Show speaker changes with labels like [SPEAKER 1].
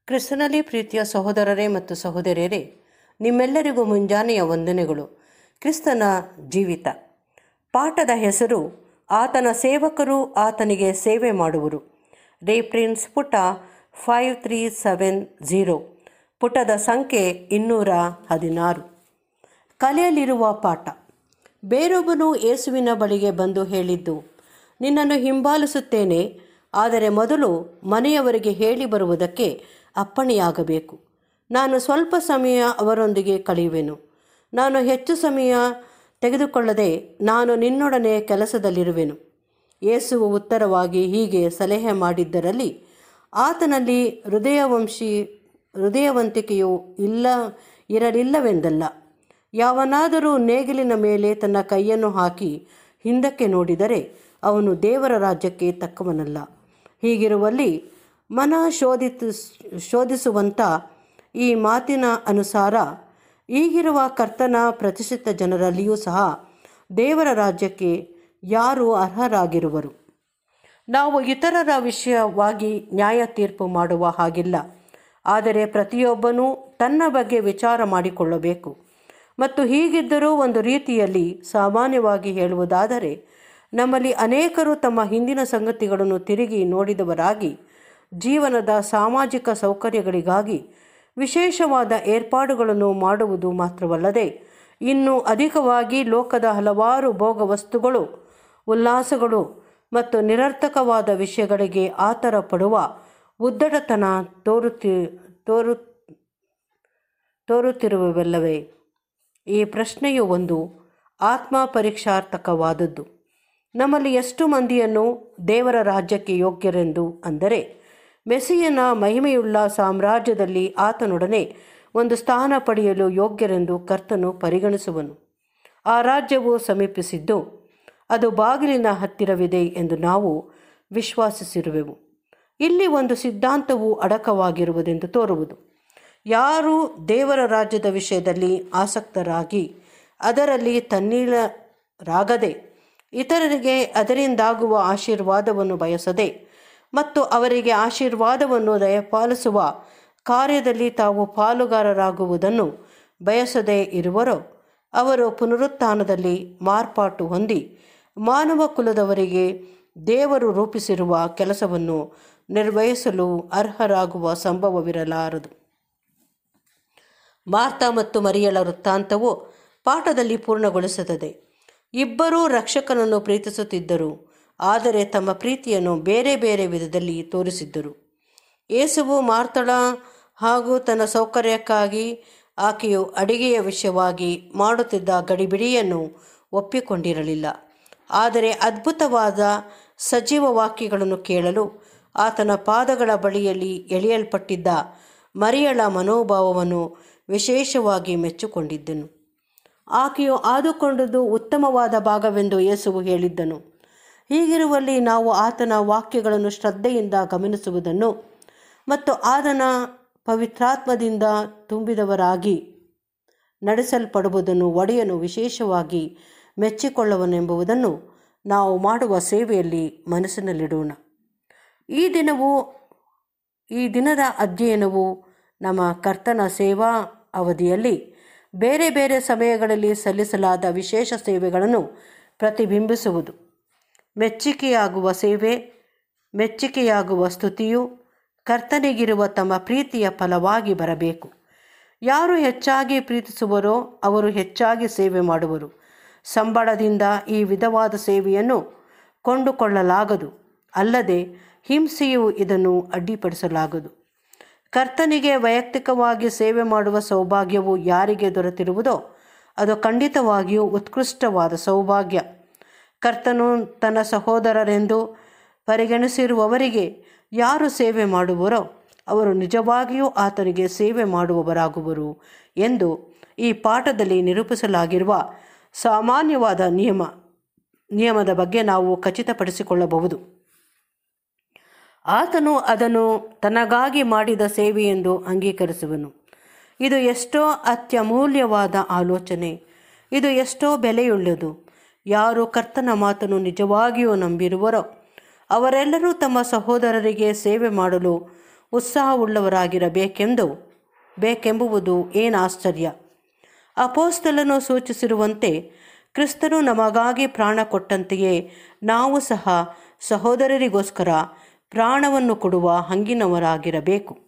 [SPEAKER 1] ಕ್ರಿಸ್ತನಲ್ಲಿ ಪ್ರೀತಿಯ ಸಹೋದರರೇ ಮತ್ತು ಸಹೋದರಿಯರೇ ನಿಮ್ಮೆಲ್ಲರಿಗೂ ಮುಂಜಾನೆಯ ವಂದನೆಗಳು ಕ್ರಿಸ್ತನ ಜೀವಿತ ಪಾಠದ ಹೆಸರು ಆತನ ಸೇವಕರು ಆತನಿಗೆ ಸೇವೆ ಮಾಡುವರು ರೇಫ್ರೆನ್ಸ್ ಪುಟ ಫೈವ್ ತ್ರೀ ಸೆವೆನ್ ಝೀರೋ ಪುಟದ ಸಂಖ್ಯೆ ಇನ್ನೂರ ಹದಿನಾರು ಕಲೆಯಲ್ಲಿರುವ ಪಾಠ ಬೇರೊಬ್ಬನು ಯೇಸುವಿನ ಬಳಿಗೆ ಬಂದು ಹೇಳಿದ್ದು ನಿನ್ನನ್ನು ಹಿಂಬಾಲಿಸುತ್ತೇನೆ ಆದರೆ ಮೊದಲು ಮನೆಯವರಿಗೆ ಹೇಳಿ ಬರುವುದಕ್ಕೆ ಅಪ್ಪಣೆಯಾಗಬೇಕು ನಾನು ಸ್ವಲ್ಪ ಸಮಯ ಅವರೊಂದಿಗೆ ಕಳೆಯುವೆನು ನಾನು ಹೆಚ್ಚು ಸಮಯ ತೆಗೆದುಕೊಳ್ಳದೆ ನಾನು ನಿನ್ನೊಡನೆ ಕೆಲಸದಲ್ಲಿರುವೆನು ಯೇಸುವು ಉತ್ತರವಾಗಿ ಹೀಗೆ ಸಲಹೆ ಮಾಡಿದ್ದರಲ್ಲಿ ಆತನಲ್ಲಿ ಹೃದಯವಂಶಿ ಹೃದಯವಂತಿಕೆಯು ಇಲ್ಲ ಇರಲಿಲ್ಲವೆಂದಲ್ಲ ಯಾವನಾದರೂ ನೇಗಿಲಿನ ಮೇಲೆ ತನ್ನ ಕೈಯನ್ನು ಹಾಕಿ ಹಿಂದಕ್ಕೆ ನೋಡಿದರೆ ಅವನು ದೇವರ ರಾಜ್ಯಕ್ಕೆ ತಕ್ಕವನಲ್ಲ ಹೀಗಿರುವಲ್ಲಿ ಮನ ಶೋಧಿತ ಶೋಧಿಸುವಂಥ ಈ ಮಾತಿನ ಅನುಸಾರ ಈಗಿರುವ ಕರ್ತನ ಪ್ರತಿಷ್ಠಿತ ಜನರಲ್ಲಿಯೂ ಸಹ ದೇವರ ರಾಜ್ಯಕ್ಕೆ ಯಾರು ಅರ್ಹರಾಗಿರುವರು ನಾವು ಇತರರ ವಿಷಯವಾಗಿ ನ್ಯಾಯ ತೀರ್ಪು ಮಾಡುವ ಹಾಗಿಲ್ಲ ಆದರೆ ಪ್ರತಿಯೊಬ್ಬನೂ ತನ್ನ ಬಗ್ಗೆ ವಿಚಾರ ಮಾಡಿಕೊಳ್ಳಬೇಕು ಮತ್ತು ಹೀಗಿದ್ದರೂ ಒಂದು ರೀತಿಯಲ್ಲಿ ಸಾಮಾನ್ಯವಾಗಿ ಹೇಳುವುದಾದರೆ ನಮ್ಮಲ್ಲಿ ಅನೇಕರು ತಮ್ಮ ಹಿಂದಿನ ಸಂಗತಿಗಳನ್ನು ತಿರುಗಿ ನೋಡಿದವರಾಗಿ ಜೀವನದ ಸಾಮಾಜಿಕ ಸೌಕರ್ಯಗಳಿಗಾಗಿ ವಿಶೇಷವಾದ ಏರ್ಪಾಡುಗಳನ್ನು ಮಾಡುವುದು ಮಾತ್ರವಲ್ಲದೆ ಇನ್ನು ಅಧಿಕವಾಗಿ ಲೋಕದ ಹಲವಾರು ಭೋಗ ವಸ್ತುಗಳು ಉಲ್ಲಾಸಗಳು ಮತ್ತು ನಿರರ್ಥಕವಾದ ವಿಷಯಗಳಿಗೆ ಆತರ ಪಡುವ ಉದ್ದಟತನ ತೋರುತ್ತಿ ತೋರು ತೋರುತ್ತಿರುವವೆಲ್ಲವೇ ಈ ಪ್ರಶ್ನೆಯು ಒಂದು ಆತ್ಮ ಪರೀಕ್ಷಾರ್ಥಕವಾದದ್ದು ನಮ್ಮಲ್ಲಿ ಎಷ್ಟು ಮಂದಿಯನ್ನು ದೇವರ ರಾಜ್ಯಕ್ಕೆ ಯೋಗ್ಯರೆಂದು ಅಂದರೆ ಮೆಸ್ಸಿಯನ ಮಹಿಮೆಯುಳ್ಳ ಸಾಮ್ರಾಜ್ಯದಲ್ಲಿ ಆತನೊಡನೆ ಒಂದು ಸ್ಥಾನ ಪಡೆಯಲು ಯೋಗ್ಯರೆಂದು ಕರ್ತನು ಪರಿಗಣಿಸುವನು ಆ ರಾಜ್ಯವು ಸಮೀಪಿಸಿದ್ದು ಅದು ಬಾಗಿಲಿನ ಹತ್ತಿರವಿದೆ ಎಂದು ನಾವು ವಿಶ್ವಾಸಿಸಿರುವೆವು ಇಲ್ಲಿ ಒಂದು ಸಿದ್ಧಾಂತವು ಅಡಕವಾಗಿರುವುದೆಂದು ತೋರುವುದು ಯಾರು ದೇವರ ರಾಜ್ಯದ ವಿಷಯದಲ್ಲಿ ಆಸಕ್ತರಾಗಿ ಅದರಲ್ಲಿ ತನ್ನೀಳರಾಗದೆ ಇತರರಿಗೆ ಅದರಿಂದಾಗುವ ಆಶೀರ್ವಾದವನ್ನು ಬಯಸದೆ ಮತ್ತು ಅವರಿಗೆ ಆಶೀರ್ವಾದವನ್ನು ದಯಪಾಲಿಸುವ ಕಾರ್ಯದಲ್ಲಿ ತಾವು ಪಾಲುಗಾರರಾಗುವುದನ್ನು ಬಯಸದೇ ಇರುವರೋ ಅವರು ಪುನರುತ್ಥಾನದಲ್ಲಿ ಮಾರ್ಪಾಟು ಹೊಂದಿ ಮಾನವ ಕುಲದವರಿಗೆ ದೇವರು ರೂಪಿಸಿರುವ ಕೆಲಸವನ್ನು ನಿರ್ವಹಿಸಲು ಅರ್ಹರಾಗುವ ಸಂಭವವಿರಲಾರದು ಮಾರ್ತಾ ಮತ್ತು ಮರಿಯಳ ವೃತ್ತಾಂತವು ಪಾಠದಲ್ಲಿ ಪೂರ್ಣಗೊಳಿಸುತ್ತದೆ ಇಬ್ಬರೂ ರಕ್ಷಕನನ್ನು ಪ್ರೀತಿಸುತ್ತಿದ್ದರು ಆದರೆ ತಮ್ಮ ಪ್ರೀತಿಯನ್ನು ಬೇರೆ ಬೇರೆ ವಿಧದಲ್ಲಿ ತೋರಿಸಿದ್ದರು ಯೇಸುವು ಮಾರ್ತಳ ಹಾಗೂ ತನ್ನ ಸೌಕರ್ಯಕ್ಕಾಗಿ ಆಕೆಯು ಅಡಿಗೆಯ ವಿಷಯವಾಗಿ ಮಾಡುತ್ತಿದ್ದ ಗಡಿಬಿಡಿಯನ್ನು ಒಪ್ಪಿಕೊಂಡಿರಲಿಲ್ಲ ಆದರೆ ಅದ್ಭುತವಾದ ಸಜೀವ ವಾಕ್ಯಗಳನ್ನು ಕೇಳಲು ಆತನ ಪಾದಗಳ ಬಳಿಯಲ್ಲಿ ಎಳೆಯಲ್ಪಟ್ಟಿದ್ದ ಮರಿಯಳ ಮನೋಭಾವವನ್ನು ವಿಶೇಷವಾಗಿ ಮೆಚ್ಚಿಕೊಂಡಿದ್ದನು ಆಕೆಯು ಆದುಕೊಂಡದ್ದು ಉತ್ತಮವಾದ ಭಾಗವೆಂದು ಯೇಸುವು ಹೇಳಿದ್ದನು ಹೀಗಿರುವಲ್ಲಿ ನಾವು ಆತನ ವಾಕ್ಯಗಳನ್ನು ಶ್ರದ್ಧೆಯಿಂದ ಗಮನಿಸುವುದನ್ನು ಮತ್ತು ಆತನ ಪವಿತ್ರಾತ್ಮದಿಂದ ತುಂಬಿದವರಾಗಿ ನಡೆಸಲ್ಪಡುವುದನ್ನು ಒಡೆಯನು ವಿಶೇಷವಾಗಿ ಮೆಚ್ಚಿಕೊಳ್ಳುವನೆಂಬುದನ್ನು ನಾವು ಮಾಡುವ ಸೇವೆಯಲ್ಲಿ ಮನಸ್ಸಿನಲ್ಲಿಡೋಣ ಈ ದಿನವು ಈ ದಿನದ ಅಧ್ಯಯನವು ನಮ್ಮ ಕರ್ತನ ಸೇವಾ ಅವಧಿಯಲ್ಲಿ ಬೇರೆ ಬೇರೆ ಸಮಯಗಳಲ್ಲಿ ಸಲ್ಲಿಸಲಾದ ವಿಶೇಷ ಸೇವೆಗಳನ್ನು ಪ್ರತಿಬಿಂಬಿಸುವುದು ಮೆಚ್ಚುಗೆಯಾಗುವ ಸೇವೆ ಮೆಚ್ಚುಗೆಯಾಗುವ ಸ್ತುತಿಯು ಕರ್ತನಿಗಿರುವ ತಮ್ಮ ಪ್ರೀತಿಯ ಫಲವಾಗಿ ಬರಬೇಕು ಯಾರು ಹೆಚ್ಚಾಗಿ ಪ್ರೀತಿಸುವರೋ ಅವರು ಹೆಚ್ಚಾಗಿ ಸೇವೆ ಮಾಡುವರು ಸಂಬಳದಿಂದ ಈ ವಿಧವಾದ ಸೇವೆಯನ್ನು ಕೊಂಡುಕೊಳ್ಳಲಾಗದು ಅಲ್ಲದೆ ಹಿಂಸೆಯು ಇದನ್ನು ಅಡ್ಡಿಪಡಿಸಲಾಗದು ಕರ್ತನಿಗೆ ವೈಯಕ್ತಿಕವಾಗಿ ಸೇವೆ ಮಾಡುವ ಸೌಭಾಗ್ಯವು ಯಾರಿಗೆ ದೊರೆತಿರುವುದೋ ಅದು ಖಂಡಿತವಾಗಿಯೂ ಉತ್ಕೃಷ್ಟವಾದ ಸೌಭಾಗ್ಯ ಕರ್ತನು ತನ್ನ ಸಹೋದರರೆಂದು ಪರಿಗಣಿಸಿರುವವರಿಗೆ ಯಾರು ಸೇವೆ ಮಾಡುವರೋ ಅವರು ನಿಜವಾಗಿಯೂ ಆತನಿಗೆ ಸೇವೆ ಮಾಡುವವರಾಗುವರು ಎಂದು ಈ ಪಾಠದಲ್ಲಿ ನಿರೂಪಿಸಲಾಗಿರುವ ಸಾಮಾನ್ಯವಾದ ನಿಯಮ ನಿಯಮದ ಬಗ್ಗೆ ನಾವು ಖಚಿತಪಡಿಸಿಕೊಳ್ಳಬಹುದು ಆತನು ಅದನ್ನು ತನಗಾಗಿ ಮಾಡಿದ ಸೇವೆಯೆಂದು ಅಂಗೀಕರಿಸುವನು ಇದು ಎಷ್ಟೋ ಅತ್ಯಮೂಲ್ಯವಾದ ಆಲೋಚನೆ ಇದು ಎಷ್ಟೋ ಬೆಲೆಯುಳ್ಳದು ಯಾರು ಕರ್ತನ ಮಾತನ್ನು ನಿಜವಾಗಿಯೂ ನಂಬಿರುವರೋ ಅವರೆಲ್ಲರೂ ತಮ್ಮ ಸಹೋದರರಿಗೆ ಸೇವೆ ಮಾಡಲು ಉತ್ಸಾಹವುಳ್ಳವರಾಗಿರಬೇಕೆಂದು ಬೇಕೆಂಬುವುದು ಏನು ಆಶ್ಚರ್ಯ ಅಪೋಸ್ತಲನು ಸೂಚಿಸಿರುವಂತೆ ಕ್ರಿಸ್ತನು ನಮಗಾಗಿ ಪ್ರಾಣ ಕೊಟ್ಟಂತೆಯೇ ನಾವು ಸಹ ಸಹೋದರರಿಗೋಸ್ಕರ ಪ್ರಾಣವನ್ನು ಕೊಡುವ ಹಂಗಿನವರಾಗಿರಬೇಕು